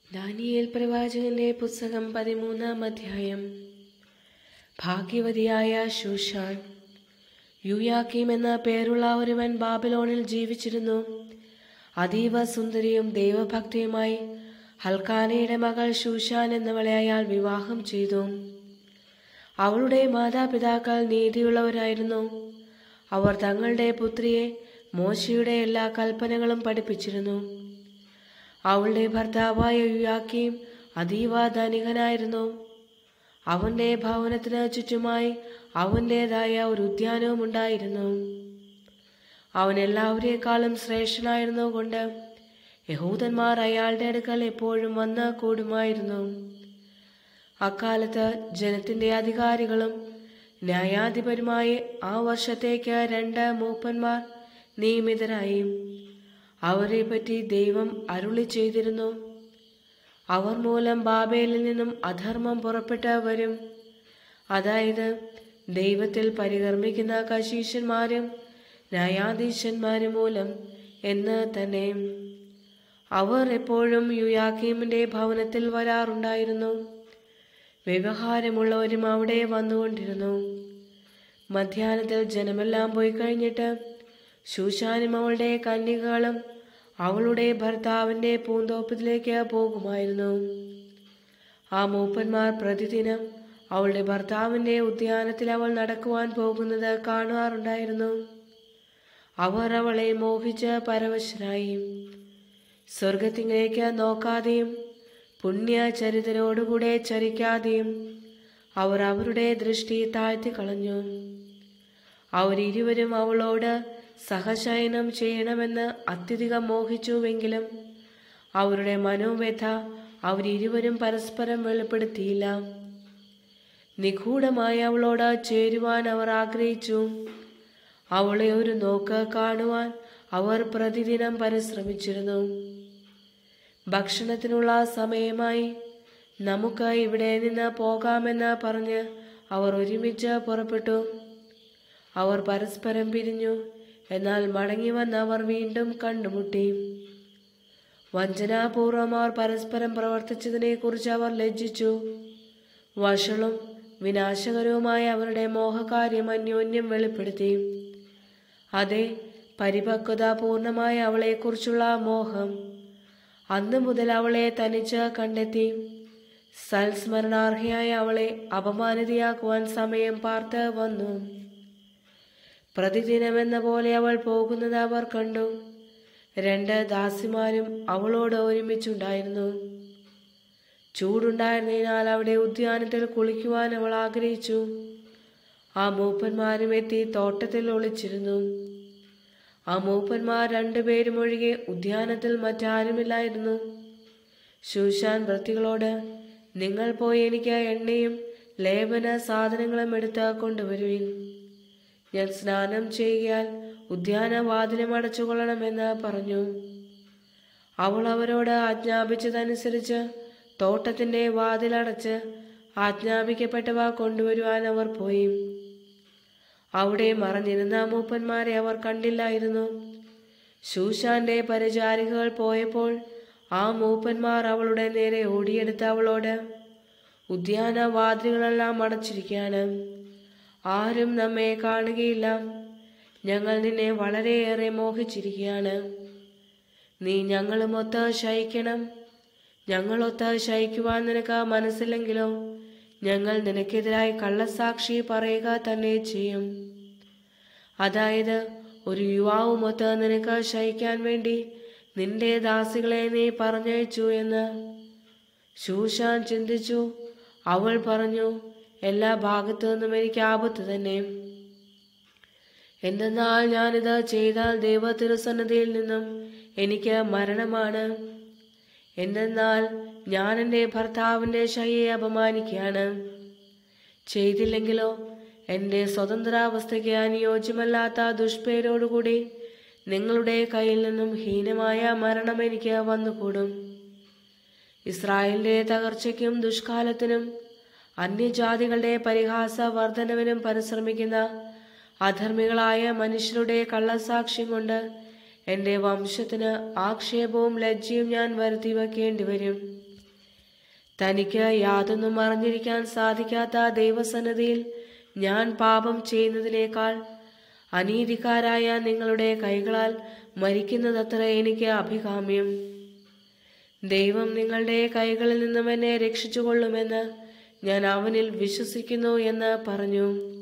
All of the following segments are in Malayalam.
ദാനിയേൽ പ്രവാചകന്റെ പുസ്തകം പതിമൂന്നാം അധ്യായം ഭാഗ്യവതിയായ ശൂഷാൻ യുയാക്കീം എന്ന പേരുള്ള ഒരുവൻ ബാബിലോണിൽ ജീവിച്ചിരുന്നു അതീവ സുന്ദരിയും ദൈവഭക്തിയുമായി ഹൽക്കാനയുടെ മകൾ ശൂഷാൻ എന്നവളെ അയാൾ വിവാഹം ചെയ്തു അവളുടെ മാതാപിതാക്കൾ നീതിയുള്ളവരായിരുന്നു അവർ തങ്ങളുടെ പുത്രിയെ മോശയുടെ എല്ലാ കൽപ്പനകളും പഠിപ്പിച്ചിരുന്നു അവളുടെ ഭർത്താവായ യുയാക്കീം അതീവ ധനികനായിരുന്നു അവന്റെ ഭവനത്തിന് ചുറ്റുമായി അവൻ്റെതായ ഒരു ഉദ്യാനവും ഉണ്ടായിരുന്നു അവൻ എല്ലാവരേക്കാളും ശ്രേഷ്ഠനായിരുന്നു കൊണ്ട് യഹൂദന്മാർ അയാളുടെ അടുക്കൽ എപ്പോഴും വന്ന് കൂടുമായിരുന്നു അക്കാലത്ത് ജനത്തിന്റെ അധികാരികളും ന്യായാധിപരുമായി ആ വർഷത്തേക്ക് രണ്ട് മൂപ്പന്മാർ നിയമിതരായി അവരെ പറ്റി ദൈവം അരുളി ചെയ്തിരുന്നു അവർ മൂലം ബാബേലിൽ നിന്നും അധർമ്മം പുറപ്പെട്ട് വരും അതായത് ദൈവത്തിൽ പരികർമ്മിക്കുന്ന കശീശന്മാരും ന്യായാധീശന്മാരും മൂലം എന്ന് തന്നെ അവർ എപ്പോഴും യുയാക്കീമിന്റെ ഭവനത്തിൽ വരാറുണ്ടായിരുന്നു വ്യവഹാരമുള്ളവരും അവിടെ വന്നുകൊണ്ടിരുന്നു മധ്യാഹ്നത്തിൽ ജനമെല്ലാം പോയി കഴിഞ്ഞിട്ട് ശൂശാനും അവളുടെ കന്യകകളും അവളുടെ ഭർത്താവിന്റെ പൂന്തോപ്പത്തിലേക്ക് പോകുമായിരുന്നു ആ മൂപ്പന്മാർ പ്രതിദിനം അവളുടെ ഭർത്താവിന്റെ ഉദ്യാനത്തിൽ അവൾ നടക്കുവാൻ പോകുന്നത് കാണാറുണ്ടായിരുന്നു അവർ അവളെ മോഹിച്ച് പരവശരായി സ്വർഗത്തിലേക്ക് നോക്കാതെയും പുണ്യചരിതരോടുകൂടെ ചരിക്കാതെയും അവർ അവരുടെ ദൃഷ്ടി താഴ്ത്തി കളഞ്ഞു അവരിരുവരും അവളോട് സഹശയനം ചെയ്യണമെന്ന് അത്യധികം മോഹിച്ചുവെങ്കിലും അവരുടെ മനോവ്യഥ അവരിരുവരും പരസ്പരം വെളിപ്പെടുത്തിയില്ല നിഗൂഢമായി അവളോട് ചേരുവാൻ അവർ ആഗ്രഹിച്ചു അവളെ ഒരു നോക്ക് കാണുവാൻ അവർ പ്രതിദിനം പരിശ്രമിച്ചിരുന്നു ഭക്ഷണത്തിനുള്ള സമയമായി നമുക്ക് ഇവിടെ നിന്ന് പോകാമെന്ന് പറഞ്ഞ് അവർ ഒരുമിച്ച് പുറപ്പെട്ടു അവർ പരസ്പരം പിരിഞ്ഞു എന്നാൽ മടങ്ങി വന്ന് അവർ വീണ്ടും കണ്ടുമുട്ടി വഞ്ചനാപൂർവം അവർ പരസ്പരം പ്രവർത്തിച്ചതിനെ കുറിച്ച് അവർ ലജ്ജിച്ചു വഷളും വിനാശകരവുമായ അവരുടെ മോഹകാര്യം അന്യോന്യം വെളിപ്പെടുത്തി അതെ പരിപക്വത പൂർണ്ണമായ അവളെക്കുറിച്ചുള്ള മോഹം അന്ന് മുതൽ അവളെ തനിച്ച് കണ്ടെത്തി സൽസ്മരണാർഹയായ അവളെ അപമാനിതയാക്കുവാൻ സമയം പാർത്ത് വന്നു പ്രതിദിനമെന്ന പോലെ അവൾ പോകുന്നത് അവർ കണ്ടു രണ്ട് ദാസിമാരും അവളോട് ഒരുമിച്ചുണ്ടായിരുന്നു ചൂടുണ്ടായിരുന്നതിനാൽ അവിടെ ഉദ്യാനത്തിൽ കുളിക്കുവാൻ അവൾ ആഗ്രഹിച്ചു ആ മൂപ്പന്മാരും എത്തി തോട്ടത്തിൽ ഒളിച്ചിരുന്നു ആ മൂപ്പന്മാർ രണ്ടുപേരും ഒഴികെ ഉദ്യാനത്തിൽ മറ്റാരുമില്ലായിരുന്നു ശൂശാൻ വൃത്തികളോട് നിങ്ങൾ പോയി എനിക്ക് എണ്ണയും ലേപന സാധനങ്ങളും എടുത്ത് കൊണ്ടുവരുവിൻ ഞാൻ സ്നാനം ചെയ്യാൻ ഉദ്യാനവാതിലും അടച്ചുകൊള്ളണമെന്ന് പറഞ്ഞു അവൾ അവരോട് ആജ്ഞാപിച്ചതനുസരിച്ച് തോട്ടത്തിന്റെ വാതിലടച്ച് ആജ്ഞാപിക്കപ്പെട്ടവ കൊണ്ടുവരുവാൻ അവർ പോയി അവിടെ മറഞ്ഞിരുന്ന മൂപ്പന്മാരെ അവർ കണ്ടില്ലായിരുന്നു ശൂശാന്റെ പരിചാരികൾ പോയപ്പോൾ ആ മൂപ്പന്മാർ അവളുടെ നേരെ ഓടിയെടുത്ത് അവളോട് ഉദ്യാന വാതിലുകളെല്ലാം അടച്ചിരിക്കുകയാണ് ആരും നമ്മെ കാണുകയില്ല ഞങ്ങൾ നിന്നെ വളരെയേറെ മോഹിച്ചിരിക്കുകയാണ് നീ ഞങ്ങളുമൊത്ത് ശയിക്കണം ഞങ്ങളൊത്ത് ശയിക്കുവാൻ നിനക്ക് മനസ്സില്ലെങ്കിലോ ഞങ്ങൾ നിനക്കെതിരായി കള്ളസാക്ഷി പറയുക തന്നെ ചെയ്യും അതായത് ഒരു യുവാവുമൊത്ത് നിനക്ക് ശയിക്കാൻ വേണ്ടി നിന്റെ ദാസികളെ നീ പറഞ്ഞയച്ചു എന്ന് ശൂശാൻ ചിന്തിച്ചു അവൾ പറഞ്ഞു എല്ലാ ഭാഗത്തു നിന്നും എനിക്ക് ആപത്ത് തന്നെ എന്തെന്നാൽ ഞാനിത് ചെയ്താൽ ദൈവ തിരുസന്നതിയിൽ നിന്നും എനിക്ക് മരണമാണ് എന്തെന്നാൽ ഞാൻ എൻ്റെ ഭർത്താവിൻ്റെ ശയ്യെ അപമാനിക്കുകയാണ് ചെയ്തില്ലെങ്കിലോ എൻ്റെ സ്വതന്ത്രാവസ്ഥയ്ക്ക് അനുയോജ്യമല്ലാത്ത ദുഷ്പേരോടുകൂടി നിങ്ങളുടെ കയ്യിൽ നിന്നും ഹീനമായ മരണം എനിക്ക് വന്നുകൂടും ഇസ്രായേലിന്റെ തകർച്ചയ്ക്കും ദുഷ്കാലത്തിനും അന്യജാതികളുടെ പരിഹാസ വർധനവിനും പരിശ്രമിക്കുന്ന അധർമ്മികളായ മനുഷ്യരുടെ കള്ളസാക്ഷ്യം കൊണ്ട് എൻ്റെ വംശത്തിന് ആക്ഷേപവും ലജ്ജയും ഞാൻ വരുത്തി വെക്കേണ്ടി വരും തനിക്ക് യാതൊന്നും അറിഞ്ഞിരിക്കാൻ സാധിക്കാത്ത ദൈവസന്നതിയിൽ ഞാൻ പാപം ചെയ്യുന്നതിനേക്കാൾ അനീതിക്കാരായ നിങ്ങളുടെ കൈകളാൽ മരിക്കുന്നതത്ര എനിക്ക് അഭികാമ്യം ദൈവം നിങ്ങളുടെ കൈകളിൽ നിന്നും എന്നെ രക്ഷിച്ചുകൊള്ളുമെന്ന് ഞാൻ അവനിൽ വിശ്വസിക്കുന്നു എന്ന് പറഞ്ഞു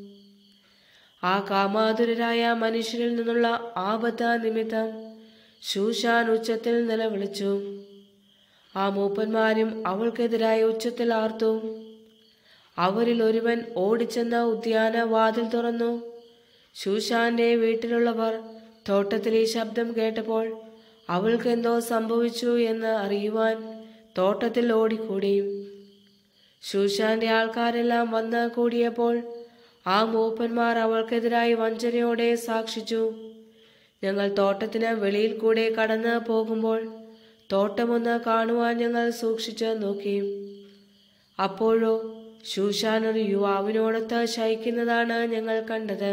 ആ കാമാതുരരായ മനുഷ്യരിൽ നിന്നുള്ള ആപത്ത നിമിത്തം ശൂഷാൻ ഉച്ചത്തിൽ നിലവിളിച്ചു ആ മൂപ്പന്മാരും അവൾക്കെതിരായ ഉച്ചത്തിൽ ആർത്തു അവരിൽ ഒരുവൻ ഓടിച്ചെന്ന ഉദ്യാന വാതിൽ തുറന്നു ശൂഷാന്റെ വീട്ടിലുള്ളവർ തോട്ടത്തിൽ ഈ ശബ്ദം കേട്ടപ്പോൾ അവൾക്ക് എന്തോ സംഭവിച്ചു എന്ന് അറിയുവാൻ തോട്ടത്തിൽ ഓടിക്കൂടി ശൂഷാന്റെ ആൾക്കാരെല്ലാം വന്ന് കൂടിയപ്പോൾ ആ മൂപ്പന്മാർ അവൾക്കെതിരായി വഞ്ചനയോടെ സാക്ഷിച്ചു ഞങ്ങൾ തോട്ടത്തിന് വെളിയിൽ കൂടെ കടന്നു പോകുമ്പോൾ തോട്ടമൊന്ന് കാണുവാൻ ഞങ്ങൾ സൂക്ഷിച്ച് നോക്കി അപ്പോഴോ ശൂഷാൻ ഒരു യുവാവിനോടൊത്ത് ശയിക്കുന്നതാണ് ഞങ്ങൾ കണ്ടത്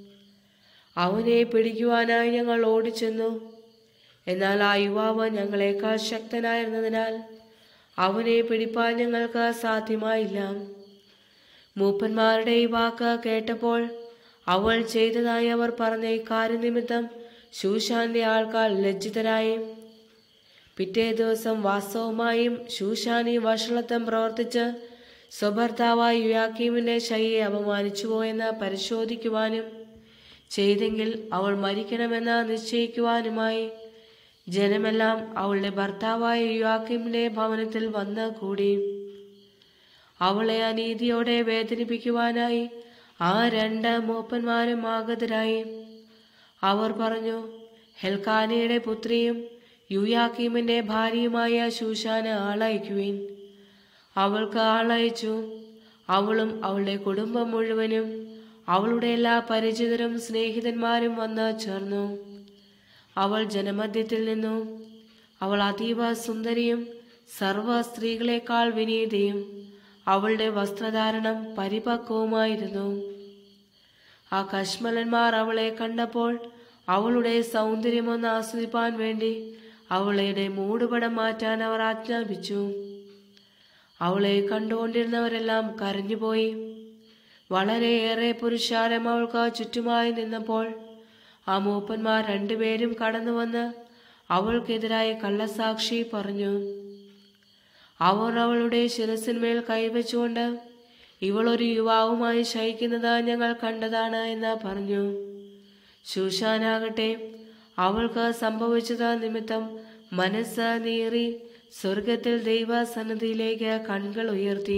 അവനെ പിടിക്കുവാനായി ഞങ്ങൾ ഓടിച്ചെന്നു എന്നാൽ ആ യുവാവ് ഞങ്ങളെക്കാൾ ശക്തനായിരുന്നതിനാൽ അവനെ പിടിപ്പാൻ ഞങ്ങൾക്ക് സാധ്യമായില്ല മൂപ്പന്മാരുടെ ഈ വാക്ക് കേട്ടപ്പോൾ അവൾ ചെയ്തതായി അവർ പറഞ്ഞ ഇക്കാര്യം നിമിത്തം ശൂഷാന്റെ ആൾക്കാർ ലജ്ജിതരായി പിറ്റേ ദിവസം വാസ്തവമായും ശൂഷാനി വഷളത്വം പ്രവർത്തിച്ച് സ്വഭർത്താവായ യുയാക്കീമിന്റെ ശൈയെ അപമാനിച്ചുവോ എന്ന് പരിശോധിക്കുവാനും ചെയ്തെങ്കിൽ അവൾ മരിക്കണമെന്ന് നിശ്ചയിക്കുവാനുമായി ജനമെല്ലാം അവളുടെ ഭർത്താവായ യുയാക്കീമിന്റെ ഭവനത്തിൽ വന്ന് കൂടി അവളെ അനീതിയോടെ വേദനിപ്പിക്കുവാനായി ആ രണ്ട് മൂപ്പന്മാരും ആഗതരായി അവർ പറഞ്ഞു ഹെൽക്കാനയുടെ പുത്രിയും യുയാക്കീമിന്റെ ഭാര്യയുമായ ശൂഷാന് ആളയക്കുവിൻ അവൾക്ക് ആളയച്ചു അവളും അവളുടെ കുടുംബം മുഴുവനും അവളുടെ എല്ലാ പരിചിതരും സ്നേഹിതന്മാരും വന്ന് ചേർന്നു അവൾ ജനമധ്യത്തിൽ നിന്നു അവൾ അതീവ സുന്ദരിയും സർവ സ്ത്രീകളെക്കാൾ വിനീതയും അവളുടെ വസ്ത്രധാരണം പരിപക്വവുമായിരുന്നു ആ കശ്മലന്മാർ അവളെ കണ്ടപ്പോൾ അവളുടെ സൗന്ദര്യമൊന്ന് ആസ്വദിപ്പാൻ വേണ്ടി അവളുടെ മൂടുപടം മാറ്റാൻ അവർ ആജ്ഞാപിച്ചു അവളെ കണ്ടുകൊണ്ടിരുന്നവരെല്ലാം കരഞ്ഞുപോയി വളരെയേറെ പുരുഷാരം അവൾക്ക് ചുറ്റുമായി നിന്നപ്പോൾ ആ മൂപ്പന്മാർ രണ്ടുപേരും കടന്നു വന്ന് അവൾക്കെതിരായ കള്ളസാക്ഷി പറഞ്ഞു അവർ അവളുടെ ശിരസിന്മേൽ കൈവച്ചുകൊണ്ട് ഇവൾ ഒരു യുവാവുമായി ശയിക്കുന്നത് ഞങ്ങൾ കണ്ടതാണ് എന്ന് പറഞ്ഞു ശൂഷാനാകട്ടെ അവൾക്ക് സംഭവിച്ചത് നിമിത്തം മനസ്സ് നീറി സ്വർഗത്തിൽ ദൈവസന്നദ്ധിയിലേക്ക് കൺകൾ ഉയർത്തി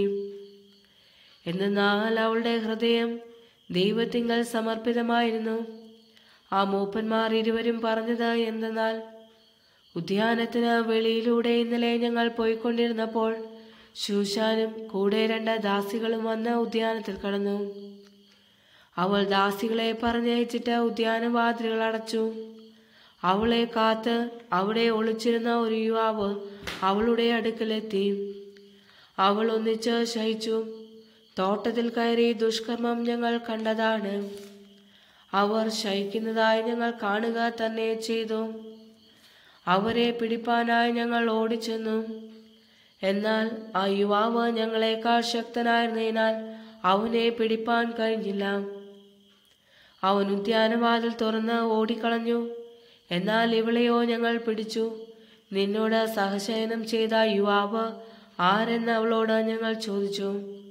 എന്നാൽ അവളുടെ ഹൃദയം ദൈവത്തിങ്കൽ സമർപ്പിതമായിരുന്നു ആ മൂപ്പന്മാർ ഇരുവരും പറഞ്ഞത് എന്തെന്നാൽ ഉദ്യാനത്തിന് വെളിയിലൂടെ ഇന്നലെ ഞങ്ങൾ പോയിക്കൊണ്ടിരുന്നപ്പോൾ ശൂശാനും കൂടെ രണ്ട് ദാസികളും വന്ന് ഉദ്യാനത്തിൽ കടന്നു അവൾ ദാസികളെ പറഞ്ഞയച്ചിട്ട് ഉദ്യാനവാതിലുകൾ അടച്ചു അവളെ കാത്ത് അവിടെ ഒളിച്ചിരുന്ന ഒരു യുവാവ് അവളുടെ അടുക്കലെത്തി അവൾ ഒന്നിച്ച് ശയിച്ചു തോട്ടത്തിൽ കയറി ദുഷ്കർമ്മം ഞങ്ങൾ കണ്ടതാണ് അവർ ശയിക്കുന്നതായി ഞങ്ങൾ കാണുക തന്നെ ചെയ്തു അവരെ പിടിപ്പാനായി ഞങ്ങൾ ഓടിച്ചെന്നു എന്നാൽ ആ യുവാവ് ഞങ്ങളെക്കാൾ ശക്തനായിരുന്നതിനാൽ അവനെ പിടിപ്പാൻ കഴിഞ്ഞില്ല അവൻ ഉദ്യാനവാതിൽ തുറന്ന് ഓടിക്കളഞ്ഞു എന്നാൽ ഇവളെയോ ഞങ്ങൾ പിടിച്ചു നിന്നോട് സഹശയനം ചെയ്ത യുവാവ് ആരെന്ന് അവളോട് ഞങ്ങൾ ചോദിച്ചു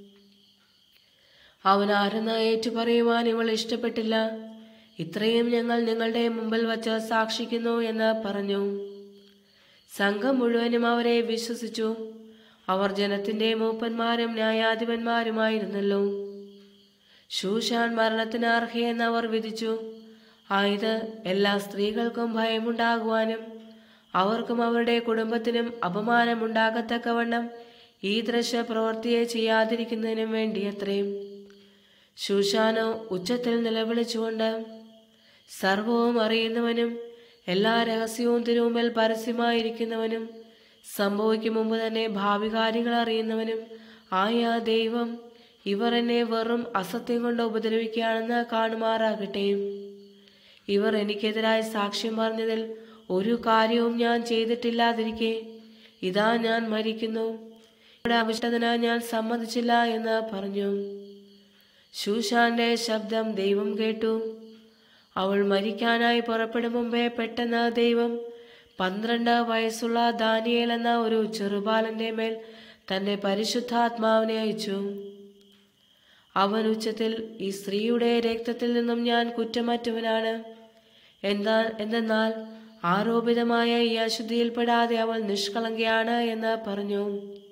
അവൻ ആരെന്ന് ഏറ്റുപറയുവാൻ ഇവൾ ഇഷ്ടപ്പെട്ടില്ല ഇത്രയും ഞങ്ങൾ നിങ്ങളുടെ മുമ്പിൽ വച്ച് സാക്ഷിക്കുന്നു എന്ന് പറഞ്ഞു സംഘം മുഴുവനും അവരെ വിശ്വസിച്ചു അവർ ജനത്തിന്റെ മൂപ്പന്മാരും ന്യായാധിപന്മാരുമായിരുന്നല്ലോ ശൂഷാൻ മരണത്തിന് അർഹയെന്ന് അവർ വിധിച്ചു ആയത് എല്ലാ സ്ത്രീകൾക്കും ഭയമുണ്ടാകുവാനും അവർക്കും അവരുടെ കുടുംബത്തിനും അപമാനമുണ്ടാകത്തക്കവണ്ണം ഈ ദൃശ്യ പ്രവൃത്തിയെ ചെയ്യാതിരിക്കുന്നതിനും വേണ്ടി അത്രയും ശൂഷാനോ ഉച്ചത്തിൽ നിലവിളിച്ചുകൊണ്ട് സർവവും അറിയുന്നവനും എല്ലാ രഹസ്യവും തിരുമുമ്പിൽ പരസ്യമായിരിക്കുന്നവനും സംഭവിക്കും മുമ്പ് തന്നെ ഭാവി കാര്യങ്ങൾ അറിയുന്നവനും ആയ ദൈവം ഇവർ എന്നെ വെറും അസത്യം കൊണ്ട് ഉപദ്രവിക്കുകയാണെന്ന് കാണുമാറാകട്ടെ ഇവർ എനിക്കെതിരായി സാക്ഷ്യം പറഞ്ഞതിൽ ഒരു കാര്യവും ഞാൻ ചെയ്തിട്ടില്ലാതിരിക്കെ ഇതാ ഞാൻ മരിക്കുന്നു ഇവിടെ അവിഷ്ടത്തിന് ഞാൻ സമ്മതിച്ചില്ല എന്ന് പറഞ്ഞു ശൂഷാന്റെ ശബ്ദം ദൈവം കേട്ടു അവൾ മരിക്കാനായി പുറപ്പെടും മുമ്പേ പെട്ടെന്ന് ദൈവം പന്ത്രണ്ട് വയസ്സുള്ള ദാനിയേൽ എന്ന ഒരു ചെറുബാലന്റെ മേൽ തന്റെ പരിശുദ്ധാത്മാവിനെ അയച്ചു അവൻ ഉച്ചത്തിൽ ഈ സ്ത്രീയുടെ രക്തത്തിൽ നിന്നും ഞാൻ കുറ്റമറ്റവനാണ് എന്താ എന്തെന്നാൽ ആരോപിതമായ ഈ അശുദ്ധിയിൽപ്പെടാതെ അവൾ നിഷ്കളങ്കയാണ് എന്ന് പറഞ്ഞു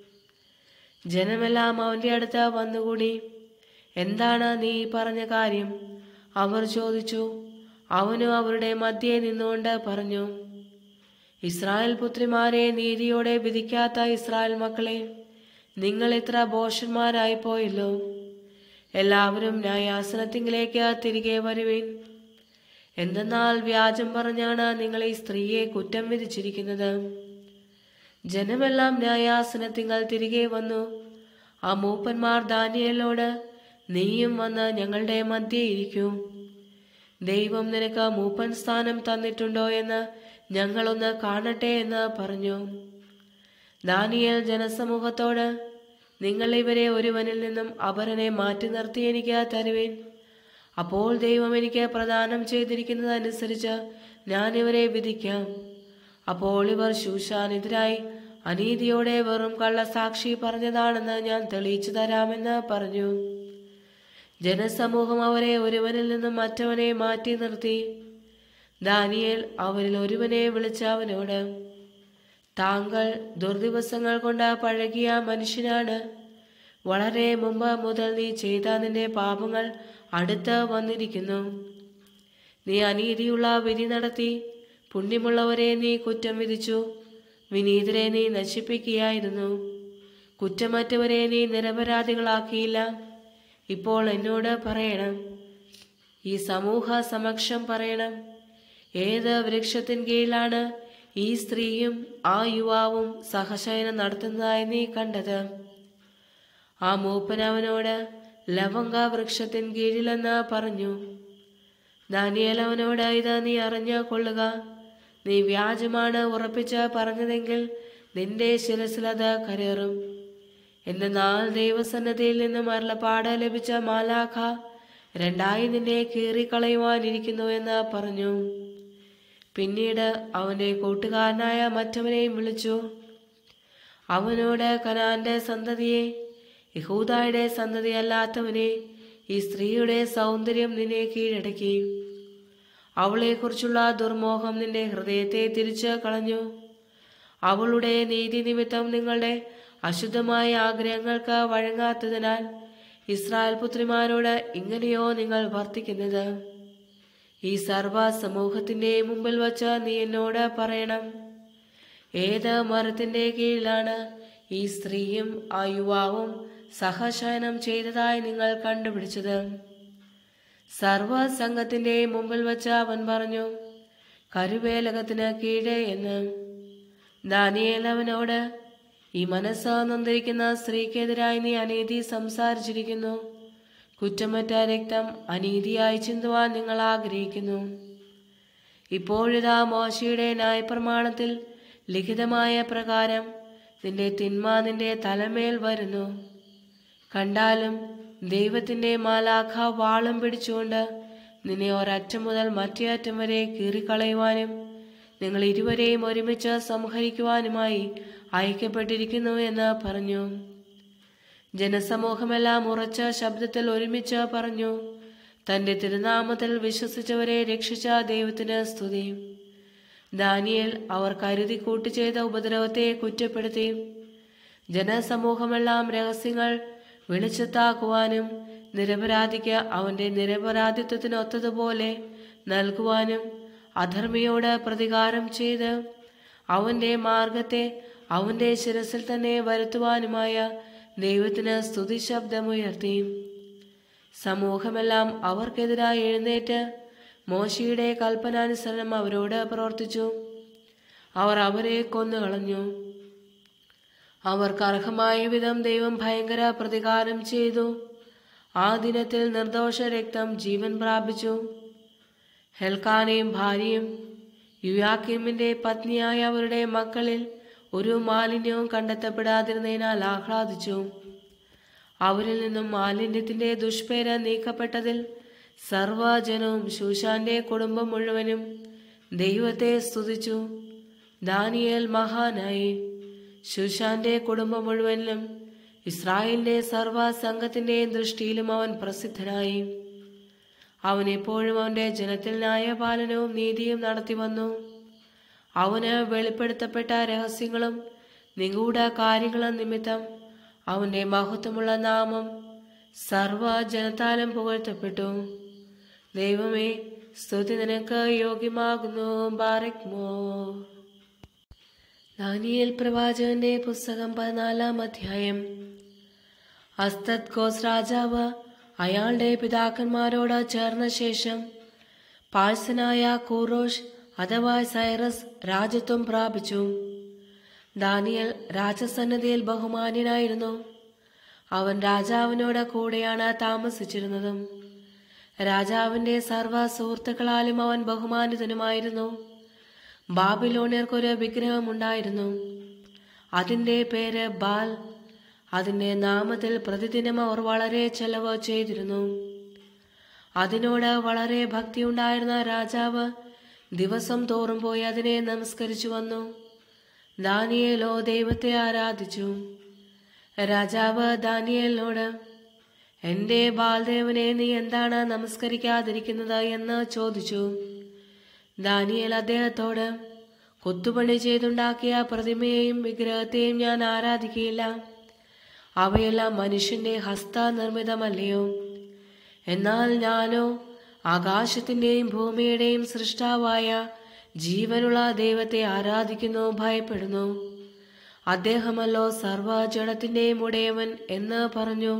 ജനമെല്ലാം അവന്റെ അടുത്ത് വന്നുകൂടി എന്താണ് നീ പറഞ്ഞ കാര്യം അവർ ചോദിച്ചു അവനും അവരുടെ മധ്യേ നിന്നുകൊണ്ട് പറഞ്ഞു ഇസ്രായേൽ പുത്രിമാരെ നീതിയോടെ വിധിക്കാത്ത ഇസ്രായേൽ മക്കളെ നിങ്ങൾ ഇത്ര ഭോഷന്മാരായി പോയല്ലോ എല്ലാവരും ന്യായാസനത്തിങ്കിലേക്ക് തിരികെ വരുവിൻ എന്തെന്നാൽ വ്യാജം പറഞ്ഞാണ് നിങ്ങൾ ഈ സ്ത്രീയെ കുറ്റം വിധിച്ചിരിക്കുന്നത് ജനമെല്ലാം ന്യായാസനത്തിങ്കൽ തിരികെ വന്നു ആ മൂപ്പന്മാർ ദാനിയലോട് നീയും വന്ന് ഞങ്ങളുടെ മധ്യേ ഇരിക്കൂ ദൈവം നിനക്ക് മൂപ്പൻ സ്ഥാനം തന്നിട്ടുണ്ടോ എന്ന് ഞങ്ങളൊന്ന് കാണട്ടെ എന്ന് പറഞ്ഞു ദാനിയേൽ ജനസമൂഹത്തോട് നിങ്ങൾ ഇവരെ ഒരുവനിൽ നിന്നും അപരനെ മാറ്റി നിർത്തി എനിക്ക് തരുവേൻ അപ്പോൾ ദൈവം എനിക്ക് പ്രദാനം ചെയ്തിരിക്കുന്നതനുസരിച്ച് ഞാൻ ഇവരെ വിധിക്കാം അപ്പോൾ ഇവർ ശൂഷാനെതിരായി അനീതിയോടെ വെറും കള്ളസാക്ഷി പറഞ്ഞതാണെന്ന് ഞാൻ തെളിയിച്ചു തരാമെന്ന് പറഞ്ഞു ജനസമൂഹം അവരെ ഒരുവനിൽ നിന്നും മറ്റവനെ മാറ്റി നിർത്തി ദാനിയേൽ അവരിൽ ഒരുവനെ വിളിച്ച അവനോട് താങ്കൾ ദുർദിവസങ്ങൾ കൊണ്ട് പഴകിയ മനുഷ്യനാണ് വളരെ മുമ്പ് മുതൽ നീ ചെയ്ത നിന്റെ പാപങ്ങൾ അടുത്ത് വന്നിരിക്കുന്നു നീ അനീതിയുള്ള വിധി നടത്തി പുണ്യമുള്ളവരെ നീ കുറ്റം വിധിച്ചു വിനീതരെ നീ നശിപ്പിക്കുകയായിരുന്നു കുറ്റമറ്റവരെ നീ നിരപരാധികളാക്കിയില്ല ഇപ്പോൾ എന്നോട് പറയണം ഈ സമൂഹ സമക്ഷം പറയണം ഏത് വൃക്ഷത്തിൻ കീഴിലാണ് ഈ സ്ത്രീയും ആ യുവാവും സഹശയനം നടത്തുന്നതായി നീ കണ്ടത് ആ മൂപ്പൻ അവനോട് ലവങ്ക വൃക്ഷത്തിൻ കീഴിലെന്ന് പറഞ്ഞു ദാനിയേൽ അവനോട് ഇത് നീ അറിഞ്ഞു കൊള്ളുക നീ വ്യാജമാണ് ഉറപ്പിച്ച് പറഞ്ഞതെങ്കിൽ നിന്റെ ശിരസിലത് കരേറും എന്നാൽ ദൈവസന്നദ്ധിയിൽ നിന്നും അരുളപ്പാട് ലഭിച്ച മാലാഖ രണ്ടായി നിന്നെ കീറിക്കളയുവാനിരിക്കുന്നു എന്ന് പറഞ്ഞു പിന്നീട് അവന്റെ കൂട്ടുകാരനായ മറ്റവനെയും വിളിച്ചു അവനോട് കനാന്റെ സന്തതിയെ യഹൂദായുടെ സന്തതിയല്ലാത്തവനെ ഈ സ്ത്രീയുടെ സൗന്ദര്യം നിന്നെ കീഴടക്കി അവളെക്കുറിച്ചുള്ള ദുർമോഹം നിന്റെ ഹൃദയത്തെ തിരിച്ചു കളഞ്ഞു അവളുടെ നീതി നിമിത്തം നിങ്ങളുടെ അശുദ്ധമായ ആഗ്രഹങ്ങൾക്ക് വഴങ്ങാത്തതിനാൽ ഇസ്രായേൽ പുത്രിമാരോട് ഇങ്ങനെയോ നിങ്ങൾ വർത്തിക്കുന്നത് ഈ സർവ സമൂഹത്തിന്റെ മുമ്പിൽ വച്ച് നീ എന്നോട് പറയണം ഏത് മരത്തിന്റെ കീഴിലാണ് ഈ സ്ത്രീയും ആ യുവാവും സഹശയനം ചെയ്തതായി നിങ്ങൾ കണ്ടുപിടിച്ചത് സർവസംഘത്തിന്റെ മുമ്പിൽ വച്ച് അവൻ പറഞ്ഞു കരുവേലകത്തിന് കീഴേ എന്ന് ദാനിയേൽ അവനോട് ഈ മനസ്സ് നൊന്തിരിക്കുന്ന സ്ത്രീക്കെതിരായി നീ അനീതി സംസാരിച്ചിരിക്കുന്നു കുറ്റമറ്റ രക്തം അനീതിയായി ചിന്തുവാൻ നിങ്ങൾ ആഗ്രഹിക്കുന്നു ഇപ്പോഴിതാ മോശയുടെ ന്യായപ്രമാണത്തിൽ ലിഖിതമായ പ്രകാരം നിന്റെ തിന്മ നിന്റെ തലമേൽ വരുന്നു കണ്ടാലും ദൈവത്തിന്റെ മാലാഖ വാളും പിടിച്ചുകൊണ്ട് നിന്നെ ഒരറ്റം മുതൽ മറ്റേ അറ്റം വരെ കീറിക്കളയുവാനും നിങ്ങൾ ഇരുവരെയും ഒരുമിച്ച് സംഹരിക്കുവാനുമായി അയക്കപ്പെട്ടിരിക്കുന്നു എന്ന് പറഞ്ഞു ജനസമൂഹമെല്ലാം ഉറച്ച ശബ്ദത്തിൽ ഒരുമിച്ച് പറഞ്ഞു തന്റെ തിരുനാമത്തിൽ വിശ്വസിച്ചവരെ രക്ഷിച്ച ദൈവത്തിന് സ്തുതി ദാനിയേൽ അവർ കരുതി കൂട്ടി ചെയ്ത ഉപദ്രവത്തെ കുറ്റപ്പെടുത്തി ജനസമൂഹമെല്ലാം രഹസ്യങ്ങൾ വെളിച്ചത്താക്കുവാനും നിരപരാധിക്ക് അവന്റെ നിരപരാധിത്വത്തിന് ഒത്തതുപോലെ നൽകുവാനും അധർമ്മിയോട് പ്രതികാരം ചെയ്ത് അവന്റെ മാർഗത്തെ അവന്റെ ശിരസിൽ തന്നെ വരുത്തുവാനുമായ ദൈവത്തിന് സ്തുതി ശബ്ദമുയർത്തി സമൂഹമെല്ലാം അവർക്കെതിരായി എഴുന്നേറ്റ് മോശയുടെ കൽപ്പനാനുസരണം അവരോട് പ്രവർത്തിച്ചു അവർ അവരെ കൊന്നുകളഞ്ഞു അവർക്ക് അർഹമായ വിധം ദൈവം ഭയങ്കര പ്രതികാരം ചെയ്തു ആ ദിനത്തിൽ നിർദോഷ രക്തം ജീവൻ പ്രാപിച്ചു ഹെൽക്കാനയും ഭാര്യയും യുയാക്കിമിന്റെ പത്നിയായ അവരുടെ മക്കളിൽ ഒരു മാലിന്യവും കണ്ടെത്തപ്പെടാതിരുന്നതിനാൽ ആഹ്ലാദിച്ചു അവരിൽ നിന്നും മാലിന്യത്തിന്റെ ദുഷ്പേര് നീക്കപ്പെട്ടതിൽ സർവജനവും ശൂശാന്റെ കുടുംബം മുഴുവനും ദൈവത്തെ സ്തുതിച്ചു ദാനിയേൽ മഹാനായി ശൂശാന്റെ കുടുംബം മുഴുവനിലും ഇസ്രായേലിന്റെ സർവ സംഘത്തിന്റെയും ദൃഷ്ടിയിലും അവൻ പ്രസിദ്ധനായി അവൻ എപ്പോഴും അവന്റെ ജനത്തിൽ ന്യായപാലനവും നീതിയും നടത്തി വന്നു അവന് വെളിപ്പെടുത്തപ്പെട്ട രഹസ്യങ്ങളും നിഗൂഢ കാര്യങ്ങളും നിമിത്തം അവന്റെ മഹത്വമുള്ള നാമം സർവ ജനത്താലും പുകഴ്ത്തപ്പെട്ടു ദൈവമേ സ്തുതി നിനക്ക് യോഗ്യമാകുന്നു ബാറക്മോ ദാനിയേൽ പ്രവാചകന്റെ പുസ്തകം പതിനാലാം അധ്യായം അസ്തത് കോസ് രാജാവ് അയാളുടെ പിതാക്കന്മാരോട് ചേർന്ന ശേഷം പാഴ്സനായ കൂറോഷ് അഥവാ സൈറസ് രാജ്യത്വം പ്രാപിച്ചു ദാനിയൽ രാജസന്നദ്ധിയിൽ ബഹുമാന്യനായിരുന്നു അവൻ രാജാവിനോട് കൂടെയാണ് താമസിച്ചിരുന്നതും രാജാവിന്റെ സർവ്വ സുഹൃത്തുക്കളാലും അവൻ ബഹുമാനിതനുമായിരുന്നു ബാബിലോണിയർക്കൊരു വിഗ്രഹമുണ്ടായിരുന്നു അതിന്റെ പേര് ബാൽ അതിന്റെ നാമത്തിൽ പ്രതിദിനം അവർ വളരെ ചെലവ് ചെയ്തിരുന്നു അതിനോട് വളരെ ഭക്തിയുണ്ടായിരുന്ന രാജാവ് ദിവസം തോറും പോയി അതിനെ നമസ്കരിച്ചു വന്നു ദാനിയേലോ ദൈവത്തെ ആരാധിച്ചു രാജാവ് ദാനിയേലിനോട് എന്റെ ബാൽദേവനെ നീ എന്താണ് നമസ്കരിക്കാതിരിക്കുന്നത് എന്ന് ചോദിച്ചു ദാനിയേൽ അദ്ദേഹത്തോട് കൊത്തുപണി ചെയ്തുണ്ടാക്കിയ പ്രതിമയെയും വിഗ്രഹത്തെയും ഞാൻ ആരാധിക്കുകയില്ല അവയെല്ലാം മനുഷ്യന്റെ ഹസ്തനിർമ്മിതമല്ലയോ എന്നാൽ ഞാനോ ആകാശത്തിന്റെയും ഭൂമിയുടെയും സൃഷ്ടാവായ ജീവനുള്ള ദൈവത്തെ ആരാധിക്കുന്നു ഭയപ്പെടുന്നു അദ്ദേഹമല്ലോ സർവജടത്തിന്റെയും ഉടയവൻ എന്ന് പറഞ്ഞു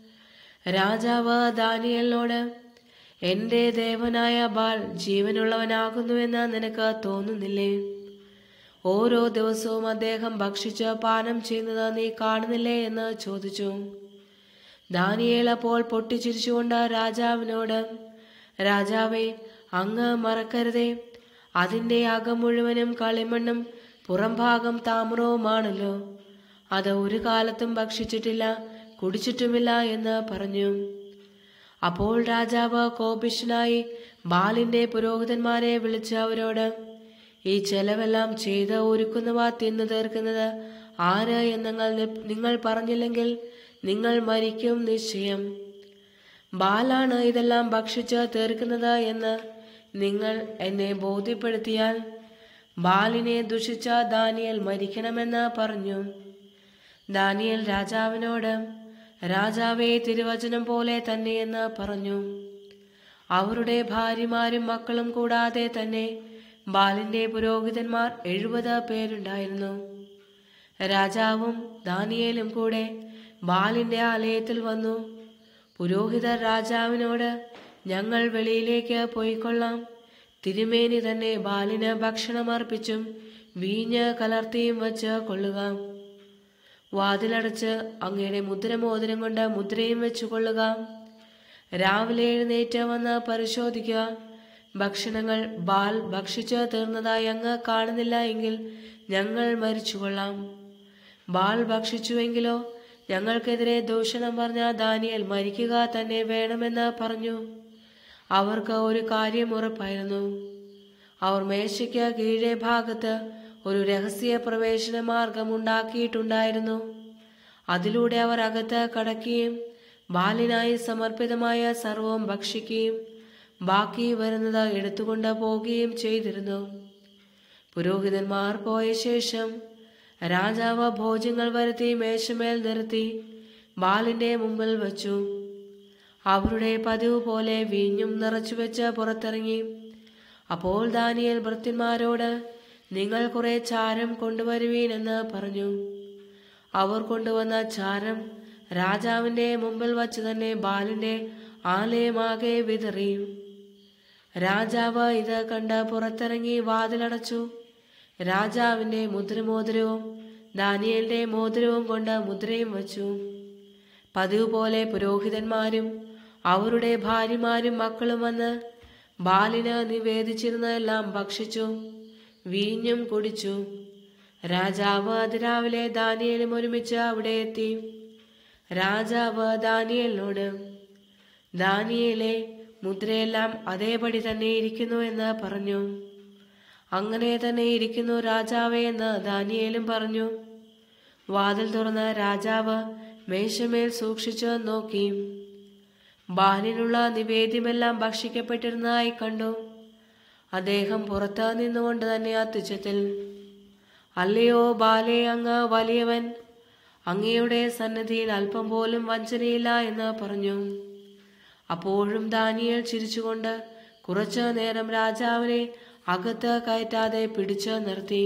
രാജാവ് ദാനിയലിനോട് എന്റെ ദേവനായ ബാൽ ജീവനുള്ളവനാകുന്നുവെന്ന് നിനക്ക് തോന്നുന്നില്ലേ ഓരോ ദിവസവും അദ്ദേഹം ഭക്ഷിച്ച് പാനം ചെയ്യുന്നത് നീ കാണുന്നില്ലേ എന്ന് ചോദിച്ചു ദാനിയേൽ അപ്പോൾ പൊട്ടിച്ചിരിച്ചുകൊണ്ട് രാജാവിനോട് രാജാവേ അങ്ങ് മറക്കരുതേ അതിന്റെ അകം മുഴുവനും കളിമണ്ണും പുറംഭാഗം താമ്രവുമാണല്ലോ അത് ഒരു കാലത്തും ഭക്ഷിച്ചിട്ടില്ല കുടിച്ചിട്ടുമില്ല എന്ന് പറഞ്ഞു അപ്പോൾ രാജാവ് കോപിഷ്നായി ബാലിന്റെ പുരോഹിതന്മാരെ വിളിച്ച് അവരോട് ഈ ചെലവെല്ലാം ചെയ്ത് ഒരുക്കുന്നവ തിന്നു തീർക്കുന്നത് ആര് എന്നങ്ങൾ നിങ്ങൾ പറഞ്ഞില്ലെങ്കിൽ നിങ്ങൾ മരിക്കും നിശ്ചയം ബാലാണ് ഇതെല്ലാം ഭക്ഷിച്ച് തീർക്കുന്നത് എന്ന് നിങ്ങൾ എന്നെ ബോധ്യപ്പെടുത്തിയാൽ ബാലിനെ ദുഷിച്ച ദാനിയൽ മരിക്കണമെന്ന് പറഞ്ഞു ദാനിയൽ രാജാവിനോട് രാജാവേ തിരുവചനം പോലെ തന്നെയെന്ന് പറഞ്ഞു അവരുടെ ഭാര്യമാരും മക്കളും കൂടാതെ തന്നെ ബാലിന്റെ പുരോഹിതന്മാർ എഴുപത് പേരുണ്ടായിരുന്നു രാജാവും ദാനിയേലും കൂടെ ബാലിന്റെ ആലയത്തിൽ വന്നു പുരോഹിതർ രാജാവിനോട് ഞങ്ങൾ വെളിയിലേക്ക് പോയിക്കൊള്ളാം തിരുമേനി തന്നെ ബാലിന് ഭക്ഷണമർപ്പിച്ചും വീഞ്ഞ് കലർത്തിയും വച്ച് കൊള്ളുക വാതിലടച്ച് അങ്ങയുടെ മുദ്രമോതിരം കൊണ്ട് മുദ്രയും വെച്ചു കൊള്ളുക രാവിലെ എഴുന്നേറ്റ് വന്ന് പരിശോധിക്കുക ഭക്ഷണങ്ങൾ ബാൽ ഭക്ഷിച്ച് തീർന്നതായി അങ്ങ് കാണുന്നില്ല എങ്കിൽ ഞങ്ങൾ മരിച്ചുകൊള്ളാം ബാൽ ഭക്ഷിച്ചുവെങ്കിലോ ഞങ്ങൾക്കെതിരെ ദൂഷണം പറഞ്ഞ ദാനിയൽ മരിക്കുക തന്നെ വേണമെന്ന് പറഞ്ഞു അവർക്ക് ഒരു കാര്യം ഉറപ്പായിരുന്നു അവർ മേശയ്ക്ക് കീഴേ ഭാഗത്ത് ഒരു രഹസ്യ പ്രവേശന മാർഗം ഉണ്ടാക്കിയിട്ടുണ്ടായിരുന്നു അതിലൂടെ അവർ അകത്ത് കടക്കുകയും ബാലിനായി സമർപ്പിതമായ സർവവും ഭക്ഷിക്കുകയും ബാക്കി വരുന്നത് എടുത്തുകൊണ്ട് പോവുകയും ചെയ്തിരുന്നു പുരോഹിതന്മാർ പോയ ശേഷം രാജാവ് ഭോജ്യങ്ങൾ വരുത്തി മേശമേൽ നിർത്തി ബാലിന്റെ മുമ്പിൽ വച്ചു അവരുടെ പതിവ് പോലെ വീഞ്ഞും നിറച്ചു വെച്ച് പുറത്തിറങ്ങി അപ്പോൾ ദാനിയൽ ഭൃത്യന്മാരോട് നിങ്ങൾ കുറെ ചാരം കൊണ്ടുവരുവീൻ എന്ന് പറഞ്ഞു അവർ കൊണ്ടുവന്ന ചാരം രാജാവിന്റെ മുമ്പിൽ വച്ച് തന്നെ ബാലിന്റെ ആലയമാകെ വിതറി രാജാവ് ഇത് കണ്ട് പുറത്തിറങ്ങി വാതിലടച്ചു രാജാവിന്റെ മുദ്രമോതിരവും ദാനിയലിന്റെ മോതിരവും കൊണ്ട് മുദ്രയും വച്ചു പതിവ് പോലെ പുരോഹിതന്മാരും അവരുടെ ഭാര്യമാരും മക്കളും വന്ന് ബാലിന് നിവേദിച്ചിരുന്നതെല്ലാം ഭക്ഷിച്ചു വീഞ്ഞും കുടിച്ചു രാജാവ് അതിരാവിലെ ദാനിയേലും ഒരുമിച്ച് അവിടെ എത്തി രാജാവ് ദാനിയേലിനോട് ദാനിയേലെ മുദ്രയെല്ലാം അതേപടി തന്നെ ഇരിക്കുന്നു എന്ന് പറഞ്ഞു അങ്ങനെ തന്നെ ഇരിക്കുന്നു രാജാവേ എന്ന് ദാനിയേലും പറഞ്ഞു വാതിൽ തുറന്ന് രാജാവ് മേശമേൽ സൂക്ഷിച്ചു നോക്കി ബാലിനുള്ള നിവേദ്യമെല്ലാം ഭക്ഷിക്കപ്പെട്ടിരുന്നതായി കണ്ടു അദ്ദേഹം പുറത്ത് നിന്നുകൊണ്ട് തന്നെ അത്യുച്ചത്തിൽ അല്ലയോ ബാലെ അങ്ങ് വലിയവൻ അങ്ങയുടെ സന്നദ്ധിയിൽ അല്പം പോലും വഞ്ചനയില്ല എന്ന് പറഞ്ഞു അപ്പോഴും ദാനിയേൽ ചിരിച്ചുകൊണ്ട് കുറച്ചു നേരം രാജാവിനെ അകത്ത് കയറ്റാതെ പിടിച്ചു നിർത്തി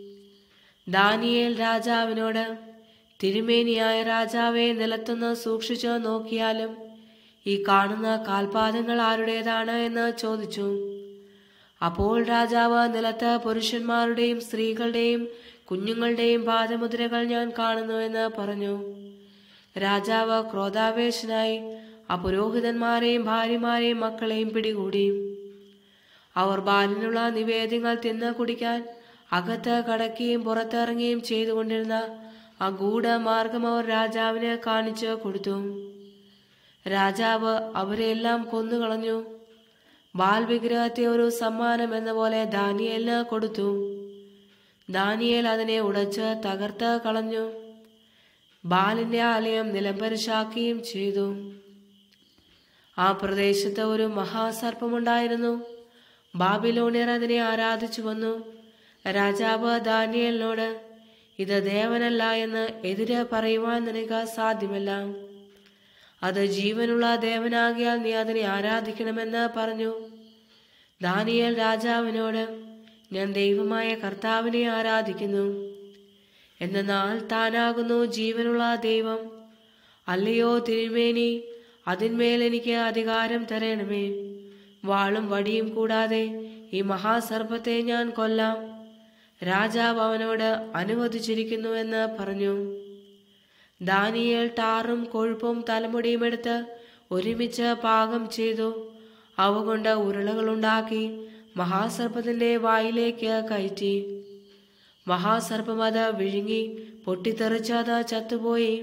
ദാനിയേൽ രാജാവിനോട് തിരുമേനിയായ രാജാവെ നിലത്തുനിന്ന് സൂക്ഷിച്ചു നോക്കിയാലും ഈ കാണുന്ന കാൽപാദങ്ങൾ ആരുടേതാണ് എന്ന് ചോദിച്ചു അപ്പോൾ രാജാവ് നിലത്ത് പുരുഷന്മാരുടെയും സ്ത്രീകളുടെയും കുഞ്ഞുങ്ങളുടെയും പാദമുദ്രകൾ ഞാൻ കാണുന്നു എന്ന് പറഞ്ഞു രാജാവ് ക്രോധാവേശനായി ആ പുരോഹിതന്മാരെയും ഭാര്യമാരെയും മക്കളെയും പിടികൂടി അവർ ബാലിനുള്ള നിവേദ്യങ്ങൾ തിന്ന് കുടിക്കാൻ അകത്ത് കടക്കുകയും പുറത്തിറങ്ങുകയും ചെയ്തുകൊണ്ടിരുന്ന ആ ഗൂഢമാർഗം അവർ രാജാവിന് കാണിച്ചു കൊടുത്തു രാജാവ് അവരെല്ലാം കൊന്നുകളഞ്ഞു ബാൽ വിഗ്രഹത്തെ ഒരു സമ്മാനം എന്ന പോലെ ദാനിയേലിന് കൊടുത്തു ദാനിയേൽ അതിനെ ഉടച്ച് തകർത്ത് കളഞ്ഞു ബാലിന്റെ ആലയം നിലംപരിശാക്കുകയും ചെയ്തു ആ പ്രദേശത്ത് ഒരു മഹാസർപ്പമുണ്ടായിരുന്നു ബാബിലോണിയർ അതിനെ ആരാധിച്ചു വന്നു രാജാവ് ദാനിയലിനോട് ഇത് ദേവനല്ല എന്ന് എതിരെ പറയുവാൻ നിനക്ക് സാധ്യമല്ല അത് ജീവനുള്ള ദേവനാകിയാൽ നീ അതിനെ ആരാധിക്കണമെന്ന് പറഞ്ഞു ദാനിയേൽ രാജാവിനോട് ഞാൻ ദൈവമായ കർത്താവിനെ ആരാധിക്കുന്നു എന്നാൽ താനാകുന്നു ജീവനുള്ള ദൈവം അല്ലയോ തിരുമേനി അതിന്മേൽ എനിക്ക് അധികാരം തരണമേ വാളും വടിയും കൂടാതെ ഈ മഹാസർപ്പത്തെ ഞാൻ കൊല്ലാം രാജാവ് അവനോട് അനുവദിച്ചിരിക്കുന്നു എന്ന് പറഞ്ഞു ദാനിയേൽ ടാറും കൊഴുപ്പും തലമുടിയും എടുത്ത് ഒരുമിച്ച് പാകം ചെയ്തു അവ കൊണ്ട് ഉരുളകളുണ്ടാക്കി മഹാസർപ്പത്തിന്റെ വായിലേക്ക് കയറ്റി മഹാസർപ്പം അത് വിഴുങ്ങി പൊട്ടിത്തെറിച്ച് അത് ചത്തുപോയി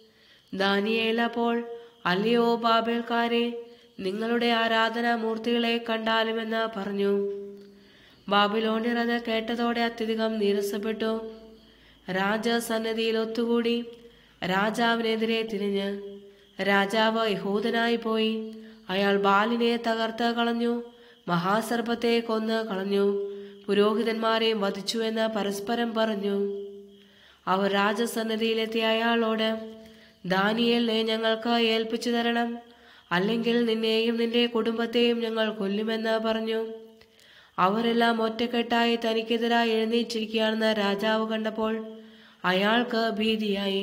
ദാനിയേൽ അപ്പോൾ അല്ലയോ ബാബേൽക്കാരെ നിങ്ങളുടെ ആരാധനാ മൂർത്തികളെ കണ്ടാലുമെന്ന് പറഞ്ഞു ബാബിലോണിയർ അത് കേട്ടതോടെ അത്യധികം നീരസപ്പെട്ടു രാജസന്നദ്ധിയിൽ ഒത്തുകൂടി രാജാവിനെതിരെ തിരിഞ്ഞ് രാജാവ് യഹൂദനായി പോയി അയാൾ ബാലിനെ തകർത്ത് കളഞ്ഞു മഹാസർപ്പത്തെ കൊന്ന് കളഞ്ഞു പുരോഹിതന്മാരെയും വധിച്ചു എന്ന് പരസ്പരം പറഞ്ഞു അവർ രാജസന്നദ്ധിയിലെത്തിയ അയാളോട് ദാനിയേലിനെ ഞങ്ങൾക്ക് ഏൽപ്പിച്ചു തരണം അല്ലെങ്കിൽ നിന്നെയും നിന്റെ കുടുംബത്തെയും ഞങ്ങൾ കൊല്ലുമെന്ന് പറഞ്ഞു അവരെല്ലാം ഒറ്റക്കെട്ടായി തനിക്കെതിരായി എഴുന്നേറ്റിരിക്കുകയാണെന്ന് രാജാവ് കണ്ടപ്പോൾ അയാൾക്ക് ഭീതിയായി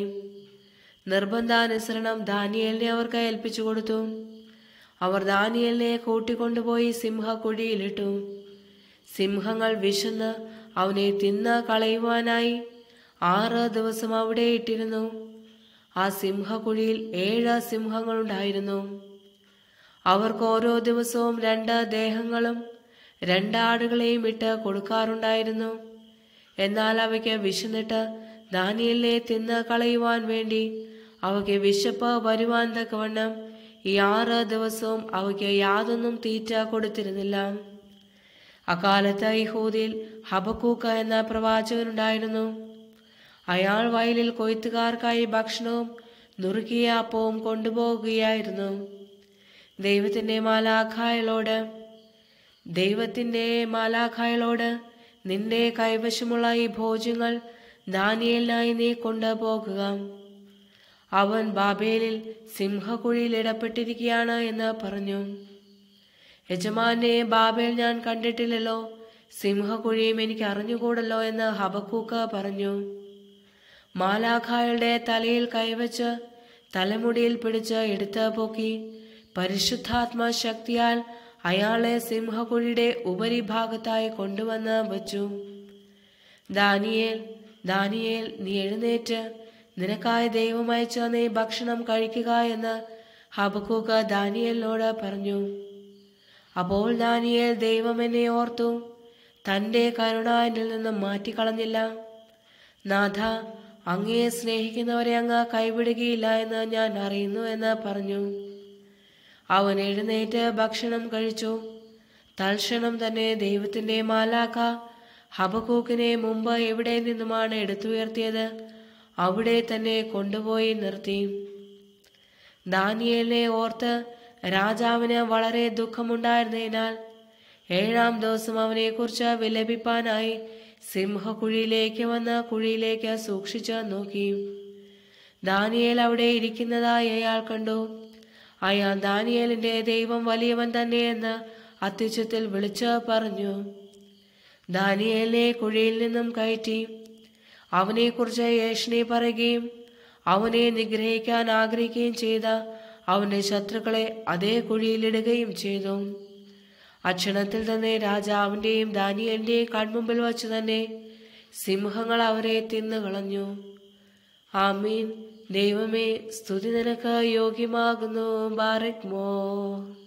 നിർബന്ധാനുസരണം ദാനിയേലിനെ അവർക്ക് ഏൽപ്പിച്ചു കൊടുത്തു അവർ ദാനിയേലിനെ കൂട്ടിക്കൊണ്ടുപോയി സിംഹക്കുഴിയിലിട്ടു സിംഹങ്ങൾ വിശന്ന് അവനെ തിന്ന് കളയുവാനായി ആറ് ദിവസം അവിടെ ഇട്ടിരുന്നു ആ സിംഹക്കുഴിയിൽ ഏഴ് സിംഹങ്ങളുണ്ടായിരുന്നു അവർക്ക് ഓരോ ദിവസവും രണ്ട് ദേഹങ്ങളും രണ്ടാടുകളെയും ഇട്ട് കൊടുക്കാറുണ്ടായിരുന്നു എന്നാൽ അവയ്ക്ക് വിശന്നിട്ട് ദാനിയലിനെ തിന്ന് കളയുവാൻ വേണ്ടി അവയ്ക്ക് വിശപ്പ് വരുവാൻ തക്കവണ്ണം ഈ ആറ് ദിവസവും അവയ്ക്ക് യാതൊന്നും തീറ്റ കൊടുത്തിരുന്നില്ല അക്കാലത്ത് യഹൂദിയിൽ ഹബക്കൂക്ക എന്ന പ്രവാചകനുണ്ടായിരുന്നു അയാൾ വയലിൽ കൊയ്ത്തുകാർക്കായി ഭക്ഷണവും നുറുക്കിയ അപ്പവും കൊണ്ടുപോകുകയായിരുന്നു ദൈവത്തിന്റെ മാലാഖായലോട് ദൈവത്തിന്റെ മാലാഖായലോട് നിന്റെ കൈവശമുള്ള ഈ ഭോജ്യങ്ങൾ ദാനിയലിനായി നീ കൊണ്ടുപോകുക അവൻ ബാബേലിൽ സിംഹക്കുഴിയിൽ ഇടപെട്ടിരിക്കുകയാണ് എന്ന് പറഞ്ഞു യജമാനെ ബാബേൽ ഞാൻ കണ്ടിട്ടില്ലല്ലോ സിംഹക്കുഴിയും എനിക്ക് അറിഞ്ഞുകൂടല്ലോ എന്ന് ഹബക്കൂക്ക പറഞ്ഞു മാലാഖായുടെ തലയിൽ കൈവച്ച് തലമുടിയിൽ പിടിച്ച് എടുത്ത് പൊക്കി പരിശുദ്ധാത്മ ശക്തിയാൽ അയാളെ സിംഹക്കുഴിയുടെ ഉപരിഭാഗത്തായി കൊണ്ടുവന്ന് വച്ചു ദാനിയേൽ ദാനിയേൽ നീ എഴുന്നേറ്റ് നിനക്കായി ദൈവം അയച്ച നീ ഭക്ഷണം കഴിക്കുക എന്ന് ഹബക്കൂക്ക് ദാനിയേലിനോട് പറഞ്ഞു അപ്പോൾ ദാനിയേൽ ദൈവം എന്നെ ഓർത്തു തന്റെ കരുണ എന്നിൽ നിന്നും മാറ്റിക്കളഞ്ഞില്ല നാഥ അങ്ങയെ സ്നേഹിക്കുന്നവരെ അങ്ങ് കൈവിടുകയില്ല എന്ന് ഞാൻ അറിയുന്നു എന്ന് പറഞ്ഞു അവൻ എഴുന്നേറ്റ് ഭക്ഷണം കഴിച്ചു തൽക്ഷണം തന്നെ ദൈവത്തിന്റെ മാലാഖ ഹബക്കൂക്കിനെ മുമ്പ് എവിടെ നിന്നുമാണ് എടുത്തുയർത്തിയത് അവിടെ തന്നെ കൊണ്ടുപോയി നിർത്തി ദാനിയേലിനെ ഓർത്ത് രാജാവിന് വളരെ ദുഃഖമുണ്ടായിരുന്നതിനാൽ ഏഴാം ദിവസം അവനെക്കുറിച്ച് വിലപിപ്പാനായി സിംഹക്കുഴിയിലേക്ക് വന്ന് കുഴിയിലേക്ക് സൂക്ഷിച്ച് നോക്കി ദാനിയേൽ അവിടെ ഇരിക്കുന്നതായി അയാൾ കണ്ടു അയാൾ ദാനിയേലിന്റെ ദൈവം വലിയവൻ തന്നെയെന്ന് അത്യുച്ചത്തിൽ വിളിച്ച് പറഞ്ഞു ദാനിയേലിനെ കുഴിയിൽ നിന്നും കയറ്റി അവനെക്കുറിച്ച് യേശനെ പറയുകയും അവനെ നിഗ്രഹിക്കാൻ ആഗ്രഹിക്കുകയും ചെയ്ത അവന്റെ ശത്രുക്കളെ അതേ കുഴിയിലിടുകയും ചെയ്തു അക്ഷണത്തിൽ തന്നെ രാജാവിന്റെയും ദാനിയന്റെയും കൺമുമ്പിൽ വച്ച് തന്നെ സിംഹങ്ങൾ അവരെ തിന്നുകളഞ്ഞു ആമീൻ ദൈവമേ സ്തുതി നിനക്ക് യോഗ്യമാകുന്നു ബാരക് മോ